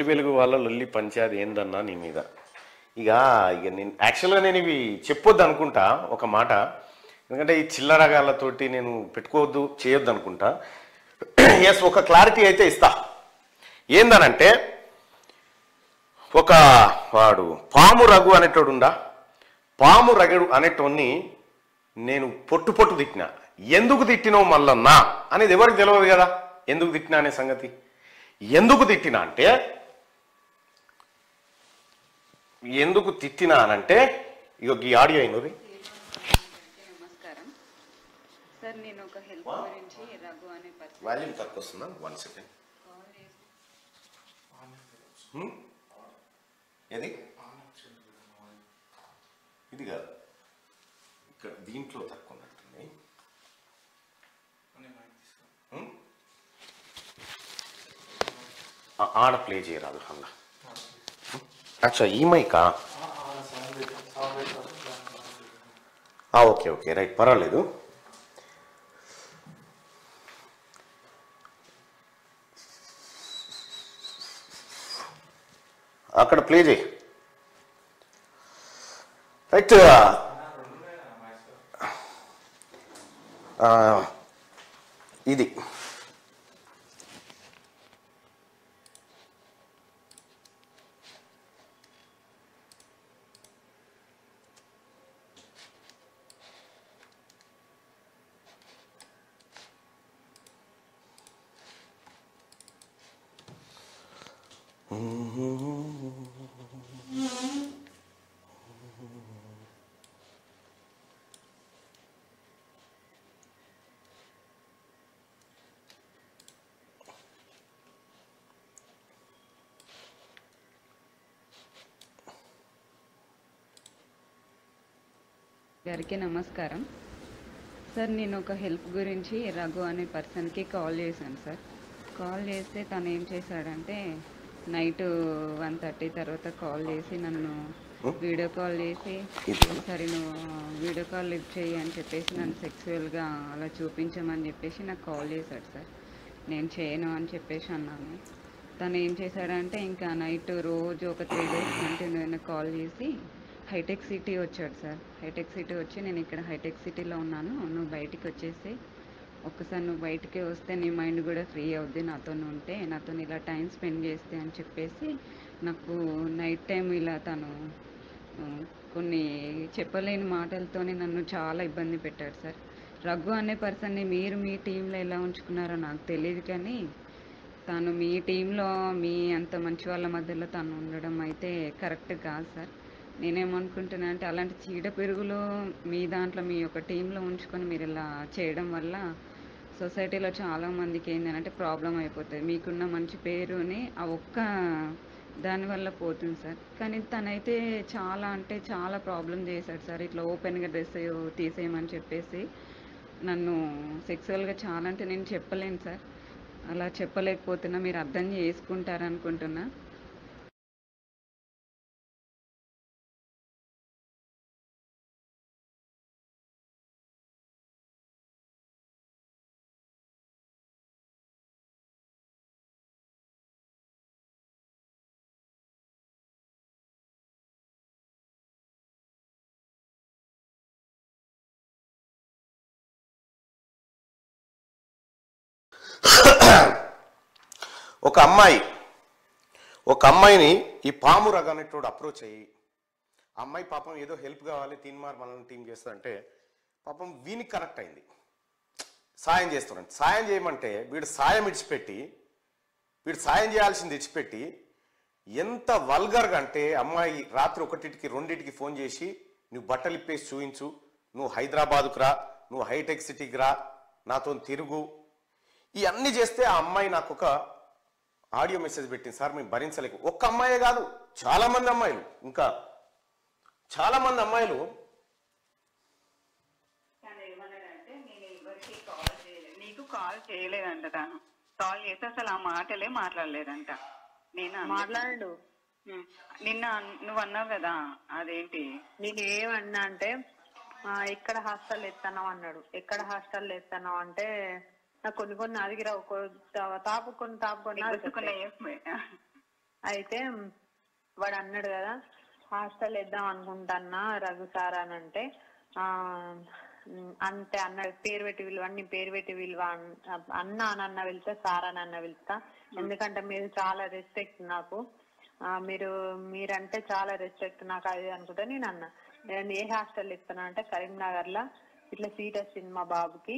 వెలుగు వాళ్ళ లొల్లి పంచాది ఏందన్నా నీ మీద ఇక ఇక నేను యాక్చువల్గా నేను ఇవి చెప్పొద్దు అనుకుంటా ఒక మాట ఎందుకంటే ఈ చిల్లరగాళ్ళతోటి నేను పెట్టుకోవద్దు చేయొద్దు అనుకుంటా ఎస్ ఒక క్లారిటీ అయితే ఇస్తా ఏందనంటే ఒక వాడు పాము రఘు అనేటోడు ఉందా పాము రగడు అనేటోన్ని నేను పొట్టు పొట్టు తిట్టినా ఎందుకు తిట్టినావు మల్లన్నా అనేది ఎవరికి తెలియదు కదా ఎందుకు తిట్టినా అనే సంగతి ఎందుకు తిట్టినా అంటే ఎందుకు తిట్టినా అనంటే ఇక ఈ ఆడియో అయినది నమస్కారం సార్ నేను ఒక హెల్ప్ గురించి రఘు అనే పర్సన్ వాల్యూమ్ తక్కువ వస్తుందా వన్ సెకండ్ ఏది ఇది కాదు ఇక్కడ దీంట్లో తక్కువ ఉన్నట్టుంది హ్మ్? ఆ- ఆడ ప్లే చేయరాదు అలా అచ్చా ఈ మైకా ఆ, ఓకే ఓకే రైట్ పర్వాలేదు అక్కడ ప్లే చేయి రైట్ ఆ, ఇది గారికి నమస్కారం సార్ నేను ఒక హెల్ప్ గురించి రఘు అనే పర్సన్కి కాల్ చేశాను సార్ కాల్ చేస్తే తను ఏం చేశాడంటే నైట్ వన్ థర్టీ తర్వాత కాల్ చేసి నన్ను వీడియో కాల్ చేసి ఇది. ఒకసారి నువ్వు వీడియో కాల్ లిఫ్ట్ చేయి అని చెప్పేసి నన్ను సెక్సువల్గా అలా చూపించమని చెప్పేసి నాకు కాల్ చేశాడు సార్ నేను చేయను అని చెప్పేసి అన్నాను తను ఏం చేశాడంటే ఇంకా నైట్ రోజు ఒక త్రీ డేస్ కంటిన్యూ కాల్ చేసి హైటెక్ సిటీ వచ్చాడు సార్ హైటెక్ సిటీ వచ్చి నేను ఇక్కడ హైటెక్ సిటీలో ఉన్నాను నువ్వు బయటికి వచ్చేసి ఒక్కసారి నువ్వు బయటికి వస్తే నీ మైండ్ కూడా ఫ్రీ అవుద్ది నాతో ఉంటే నాతో ఇలా టైం స్పెండ్ చేస్తే అని చెప్పేసి నాకు నైట్ టైం ఇలా తను ఆ, కొన్ని చెప్పలేని మాటలతోనే నన్ను చాలా ఇబ్బంది పెట్టాడు సార్ రఘు అనే పర్సన్ని మీరు మీ టీంలో ఎలా ఉంచుకున్నారో నాకు తెలియదు కానీ తను మీ టీంలో మీ అంత మంచి వాళ్ళ మధ్యలో తను ఉండడం అయితే కరెక్ట్ కాదు సార్ నేనేమనుకుంటున్నా అంటే అలాంటి చీడ పెరుగులు మీ దాంట్లో మీ యొక్క టీంలో ఉంచుకొని మీరు ఇలా చేయడం వల్ల సొసైటీలో చాలా మందికి ఏంటంటే ప్రాబ్లం అయిపోతుంది మీకున్న మంచి పేరుని ఆ ఒక్క దానివల్ల పోతుంది సార్ కానీ తనైతే చాలా అంటే చాలా ప్రాబ్లం చేశాడు సార్ ఇట్లా ఓపెన్గా డ్రెస్ తీసేయమని చెప్పేసి నన్ను సెక్సువల్గా చాలా అంటే నేను చెప్పలేను సార్ అలా చెప్పలేకపోతున్నా మీరు అర్థం చేసుకుంటారనుకుంటున్నా ఒక అమ్మాయి ఒక అమ్మాయిని ఈ పాము రగ అనేటోడు అప్రోచ్ అయ్యి ఆ అమ్మాయి పాపం ఏదో హెల్ప్ కావాలి తీన్మార్ మనల్ని టీం చేస్తుందంటే పాపం వీనికి కనెక్ట్ అయింది సాయం చేస్తున్నాడు సాయం చేయమంటే వీడు సాయం ఇడిచిపెట్టి వీడు సాయం చేయాల్సింది ఇడిచిపెట్టి ఎంత వల్గర్గా అంటే అమ్మాయి రాత్రి ఒకటికి రెండింటికి ఫోన్ చేసి నువ్వు బట్టలు ఇప్పేసి చూయించు నువ్వు హైదరాబాదుకు రా నువ్వు హైటెక్ సిటీకి రా నాతో తిరుగు ఇవన్నీ చేస్తే ఆ అమ్మాయి నాకు ఒక ఆడియో మెసేజ్ పెట్టింది సార్ మేము భరించలేక ఒక్క అమ్మాయే కాదు చాలా మంది అమ్మాయిలు ఇంకా చాలా మంది అమ్మాయిలు తను ఏమన్నాడంటే నేను ఎవరికి కాల్ చేయలేదు నీకు కాల్ చేయలేదంట తను కాల్ చేస్తే అసలు ఆ మాటలే మాట్లాడలేదంట నేను అందుకే- మాట్లాడు ఉమ్. నిన్న అన్- నువ్వు అన్నావు కదా అదేంటి నేను ఏమన్నా అంటే ఆ, ఎక్కడ హాస్టల్ ఎత్తాను అన్నాడు ఎక్కడ హాస్టల్ ఎత్తాను అంటే నాకు కొన్ని కొన్ని అదిగిరావు కొ- తా- తాపుకొని తాపుకొని గుర్తుకున్న చెప్పు. అయితే వాడు అన్నాడు కదా హాస్టల్ వేద్దాం అనుకుంటాన్నా రఘు సార్ అని అంటే ఆ ఉమ్, అంతే అన్నాడు పేరు పెట్టి విలువ నీ పేరు పెట్టి విలువ అన్- అన్న అని అన్న వెళ్తా సార్ అని అన్న వెళ్తా ఎందుకంటే మీరు చాలా రెస్పెక్ట్ నాకు ఆ, మీరు మీరంటే చాలా రెస్పెక్ట్ నాకు అది అనుకుంటా నేను అన్నా నేను ఏ హాస్టల్ ఇస్తున్నా అంటే కరీంనగర్ లో ఇట్లా సీట్ వచ్చింది మా బాబుకి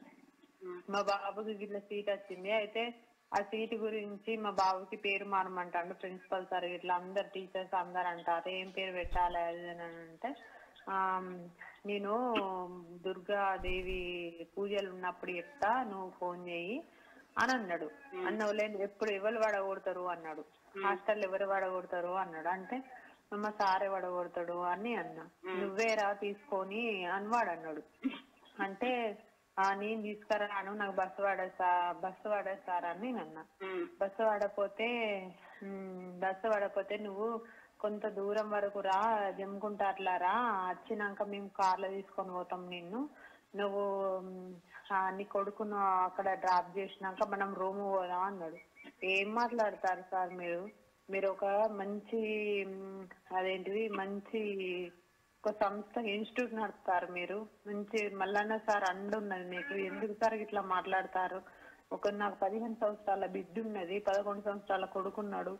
మా బాబుకి ఇట్లా సీట్ వచ్చింది అయితే ఆ సీట్ గురించి మా బాబుకి పేరు మారమంటాడు ప్రిన్సిపల్ సార్ ఇట్లా అందరు టీచర్స్ అందరు అంటారు ఏం పేరు పెట్టాలి అది ఇది అని అంటే ఆ, నేను దుర్గాదేవి పూజలు ఉన్నప్పుడు చెప్తా నువ్వు ఫోన్ చేయి అని అన్నాడు అన్నావు లేదు ఎప్పుడు ఎవరు వడగొడతారు అన్నాడు హాస్టల్ ఎవరు వడగొడతారు అన్నాడు అంటే మా సారే వడగొడతాడు అని అన్నా నువ్వేరా తీసుకొని అని వాడు అన్నాడు అంటే ఆ నేను తీసుకురాను నాకు బస్సు వాడేసా బస్సు వాడేస్తారా అని నేను అన్నా బస్సు వాడపోతే ఉమ్, బస్సు వాడపోతే నువ్వు కొంత దూరం వరకు రా జమ్ముకుంటా అట్లా రా వచ్చినాక మేము కార్లో తీసుకొని పోతాం నిన్ను నువ్వు ఉమ్, ఆ, నీ కొడుకును అక్కడ డ్రాప్ చేసినాక మనం రూమ్ పోదాం అన్నాడు ఏం మాట్లాడతారు సార్ మీరు మీరు ఒక మంచి ఉమ్, అదేంటిది మంచి ఒక సంస్థ ఇన్స్టిట్యూట్ నడుపుతారు మీరు మంచి మల్లన్న సార్ అండు ఉన్నది మీకు ఎందుకు సార్ ఇట్లా మాట్లాడతారు ఒక నాకు పదిహేను సంవత్సరాల బిడ్డ ఉన్నది పదకొండు సంవత్సరాల కొడుకున్నాడు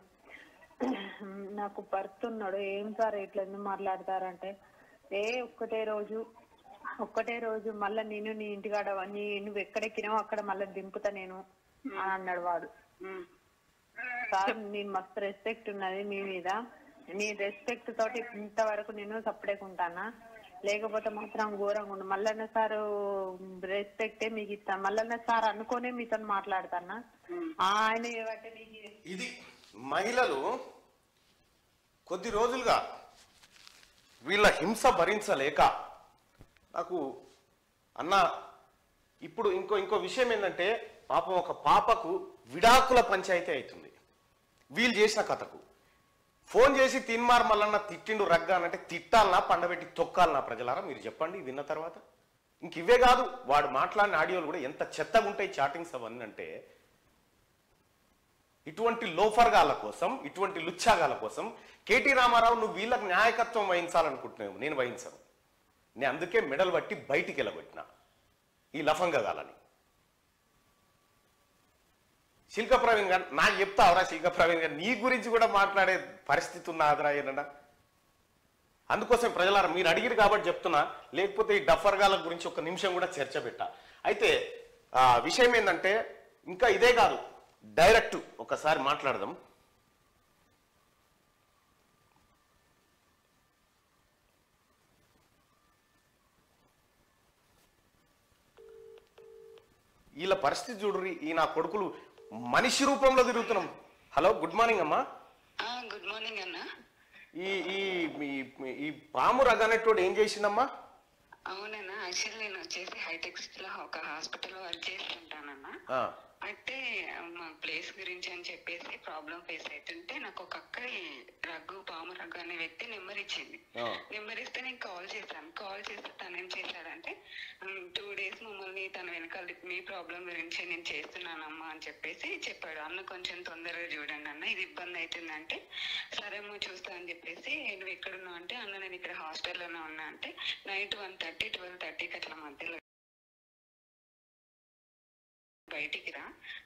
నాకు భర్త ఉన్నాడు ఏం సార్ ఇట్లా ఎందుకు మాట్లాడతారంటే ఏ ఒక్కటే రోజు ఒక్కటే రోజు మళ్ళా నేను నీ ఇంటికాడ నీ నువ్వు ఎక్కడెక్కినావో అక్కడ మళ్ళీ దింపుతా నేను అని అన్నాడు వాడు సార్ నేను మస్తు రెస్పెక్ట్ ఉన్నది మీ మీద నీ రెస్పెక్ట్ తోటి ఇంతవరకు నేను సపరేకుంటానా లేకపోతే మాత్రం ఘోరంగా ఉండు మల్లన్న సార్ రెస్పెక్టే మీకు ఇస్తాను మల్లన్న సార్ అనుకోనే మీతో మాట్లాడతానా ఆయన ఏమంటే నీకు ఇది- ఇది మహిళలు కొద్ది రోజులుగా వీళ్ళ హింస భరించలేక నాకు అన్న ఇప్పుడు ఇంకో ఇంకో విషయం ఏంటంటే పాపం ఒక పాపకు విడాకుల పంచాయతీ అవుతుంది వీళ్ళు చేసిన కథకు ఫోన్ చేసి తిన్మార్ మల్లన్న తిట్టిండు రగ్గా అంటే తిట్టాలనా పండబెట్టి తొక్కాలనా ప్రజలారా మీరు చెప్పండి విన్న తర్వాత ఇంక ఇవే కాదు వాడు మాట్లాడిన ఆడియోలు కూడా ఎంత చెత్తగా ఉంటాయి చాటింగ్స్ అవన్నీ అంటే ఇటువంటి లోఫర్గాల కోసం ఇటువంటి లుచ్చాగాల కోసం కేటీ రామారావు నువ్వు వీళ్ళకి న్యాయకత్వం వహించాలనుకుంటున్నావు నేను వహించను నేను అందుకే మెడల్ బట్టి బయటికి వెళ్ళగొట్టిన ఈ లఫంగగాలని శిల్క ప్రవీణ్ గారు నాకు చెప్తావరా శిల్క ప్రవీణ్ గారు నీ గురించి కూడా మాట్లాడే పరిస్థితి ఉన్న ఆదరా ఏనన్నా అందుకోసం ప్రజలారా మీరు అడిగిరు కాబట్టి చెప్తున్నా లేకపోతే ఈ డఫర్గాల గురించి ఒక నిమిషం కూడా చర్చ పెట్టా అయితే ఆ విషయం ఏంటంటే ఇంకా ఇదే కాదు డైరెక్ట్ ఒకసారి మాట్లాడదాం వీళ్ళ పరిస్థితి చూడుర్రి ఈ నా కొడుకులు మనిషి రూపంలో తిరుగుతున్నాం హలో గుడ్ మార్నింగ్ అమ్మా గుడ్ మార్నింగ్ అన్న ఈ ఈ ఈ- ఈ పాము రగనెట్టోడు ఏం చేసిందమ్మా అవునన్నా యాక్చువల్లీ నేను వచ్చేసి హైటెక్స్ లో ఒక హాస్పిటల్ వర్క్ చేస్తుంటానన్నా ఆ, అయితే మా ప్లేస్ గురించి అని చెప్పేసి ప్రాబ్లం ఫేస్ అవుతుంటే నాకు ఒక అక్కడి రఘు పాము రఘు అనే వ్యక్తి నెంబర్ ఇచ్చింది ఆ. నెంబర్ ఇస్తే నేను కాల్ చేశాను కాల్ చేస్తే తను ఏం చేశాడంటే టూ డేస్ మమ్మల్ని తన వెనకాల మీ ప్రాబ్లం గురించి నేను చేస్తున్నానమ్మా అని చెప్పేసి చెప్పాడు అన్న కొంచెం తొందరగా చూడండి అన్న ఇది ఇబ్బంది అవుతుందంటే సరేమో చూస్తా అని చెప్పేసి నువ్వు ఎక్కడున్నావు అంటే అన్న నేను ఇక్కడ హాస్టల్లోనే ఉన్నా అంటే నైట్ వన్ థర్టీ ట్వెల్వ్ థర్టీకి అట్లా మధ్యలో బయటికి రా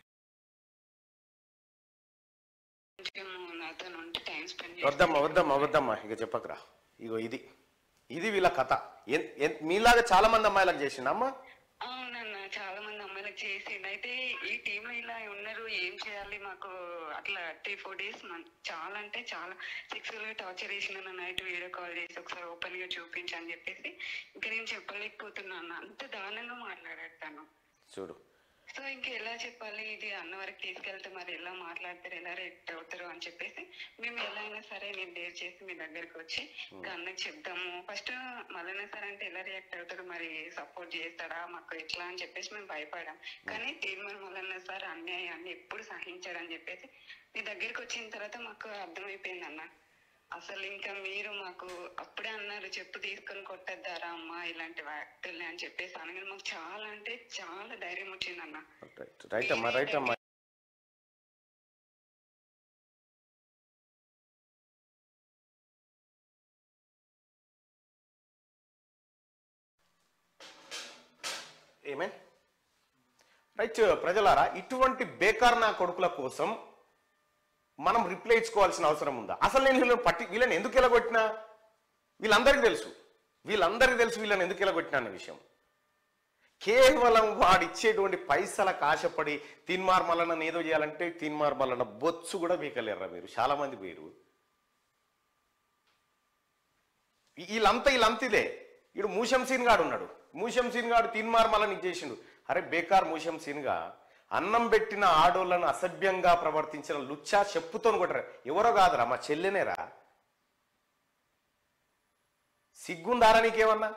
కొంచెం నాతో ఉంటే టైం స్పెండ్ వద్దమ్మా వద్దమ్మా వద్దమ్మా ఇక చెప్పకరా ఇగో ఇది ఇది వీళ్ళ కథ ఎన్- ఎన్- మీలాగా చాలా మంది అమ్మాయిలకు చేసిండమ్మా అవునన్న చాలా మంది అమ్మాయిలకు చేసిండు అయితే ఈ టీమ్ లో ఇలా ఉన్నారు ఏం చేయాలి మాకు అట్లా త్రీ ఫోర్ డేస్ చాలా అంటే చాలా సెక్సువల్ గా టార్చర్ చేసిన నైట్ వీడియో కాల్ చేసి ఒకసారి ఓపెన్ గా చూపించు అని చెప్పేసి ఇంకా నేను చెప్పలేకపోతున్నాను అంత దారుణంగా మాట్లాడాను చూడు సో ఇంకా ఎలా చెప్పాలి ఇది అన్న వరకు తీసుకెళ్తే మరి ఎలా మాట్లాడతారు ఎలా రియాక్ట్ అవుతారు అని చెప్పేసి మేము ఎలా అయినా సరే నేను డేర్ చేసి మీ దగ్గరికి వచ్చి ఇంకా అన్నకి చెప్దాము ఫస్ట్ మల్లన్న సార్ అంటే ఎలా రియాక్ట్ అవుతాడు మరి సపోర్ట్ చేస్తాడా మాకు ఎట్లా అని చెప్పేసి మేము భయపడాం కానీ తీర్మానం మల్లన్న సార్ అన్యాయాన్ని ఎప్పుడు సహించాడని చెప్పేసి మీ దగ్గరికి వచ్చిన తర్వాత మాకు అర్థమైపోయింది అన్న అసలు ఇంకా మీరు మాకు అప్పుడే అన్నారు చెప్పు తీసుకొని కొట్టద్దారా అమ్మా ఇలాంటి వ్యక్తుల్ని అని చెప్పేసి అనగానే మాకు చాలా అంటే చాలా ధైర్యం వచ్చిందన్న రైట్ రైట్ అమ్మా రైట్ అమ్మా ఏమే రైట్ ప్రజలారా ఇటువంటి బేకార్ నా కొడుకుల కోసం మనం రిప్లై ఇచ్చుకోవాల్సిన అవసరం ఉందా అసలు నేను వీళ్ళని పట్టి వీళ్ళని ఎందుకు ఎలగొట్టినా వీళ్ళందరికీ తెలుసు వీళ్ళందరికీ తెలుసు వీళ్ళని ఎందుకు ఎలగొట్టినా అనే విషయం కేవలం వాడిచ్చేటువంటి పైసలకు ఆశపడి తీన్మార్ మల్లన్న ఏదో చేయాలంటే తీన్మార్ మల్లన్న బొచ్చు కూడా మీకలేరా మీరు చాలా మంది పోయారు ఈ- వీళ్ళంతా వీళ్ళంతా ఇదే ఇడు మూషం సీన్ గాడు ఉన్నాడు మూషం సీన్ గాడు తీన్మార్ మల్లన్న ఇచ్చేసిండు అరే బేకార్ మూషం సీన్ గా అన్నం పెట్టిన ఆడోళ్ళను అసభ్యంగా ప్రవర్తించిన లుచ్చా చెప్పుతో కొట్టరా ఎవరో కాదురా మా చెల్లెనేరా సిగ్గుందారా నీకేమన్నా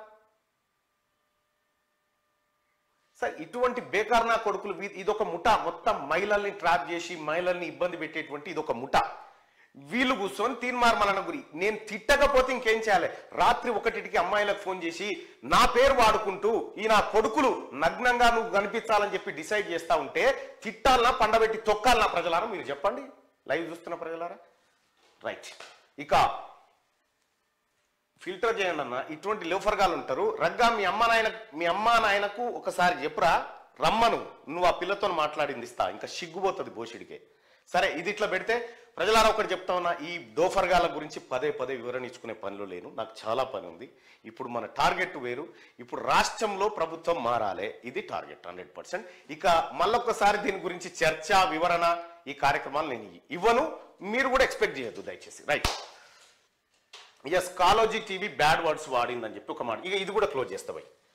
సార్ ఇటువంటి బేకార్ నా కొడుకులు వీ- ఇదొక ముఠ మొత్తం మహిళల్ని ట్రాప్ చేసి మహిళల్ని ఇబ్బంది పెట్టేటువంటి ఇదొక ముఠ వీళ్ళు కూర్చొని తీన్మార్ మలన గురి నేను తిట్టకపోతే ఇంకేం చేయాలి రాత్రి ఒకటికి అమ్మాయిలకు ఫోన్ చేసి నా పేరు వాడుకుంటూ ఈ నా కొడుకులు నగ్నంగా నువ్వు కనిపించాలని చెప్పి డిసైడ్ చేస్తా ఉంటే తిట్టాలనా పండబెట్టి తొక్కాలనా ప్రజలారా మీరు చెప్పండి లైవ్ చూస్తున్న ప్రజలారా రైట్ ఇక ఫిల్టర్ చేయండి అన్న ఇటువంటి లోఫర్గాలు ఉంటారు రగ్గా మీ అమ్మ నాయన మీ అమ్మ నాయనకు ఒకసారి చెప్పురా రమ్మను నువ్వు ఆ పిల్లతో మాట్లాడింది ఇస్తా ఇంకా సిగ్గుపోతుంది బోషిడికే సరే ఇది ఇట్లా పెడితే ప్రజలారా ఒకటి చెప్తా ఉన్నా ఈ దోఫర్గాల గురించి పదే పదే వివరణ ఇచ్చుకునే పనిలో లేను నాకు చాలా పని ఉంది ఇప్పుడు మన టార్గెట్ వేరు ఇప్పుడు రాష్ట్రంలో ప్రభుత్వం మారాలి ఇది టార్గెట్ హండ్రెడ్ పర్సెంట్ ఇక మళ్ళొక్కసారి దీని గురించి చర్చ వివరణ ఈ కార్యక్రమాలు నేను ఇవ్వను మీరు కూడా ఎక్స్పెక్ట్ చేయొద్దు దయచేసి రైట్ ఎస్ కాలోజీ టీవీ బ్యాడ్ వర్డ్స్ వాడిందని చెప్పి ఒక మాట ఇక ఇది కూడా క్లోజ్ చేస్తా పోయి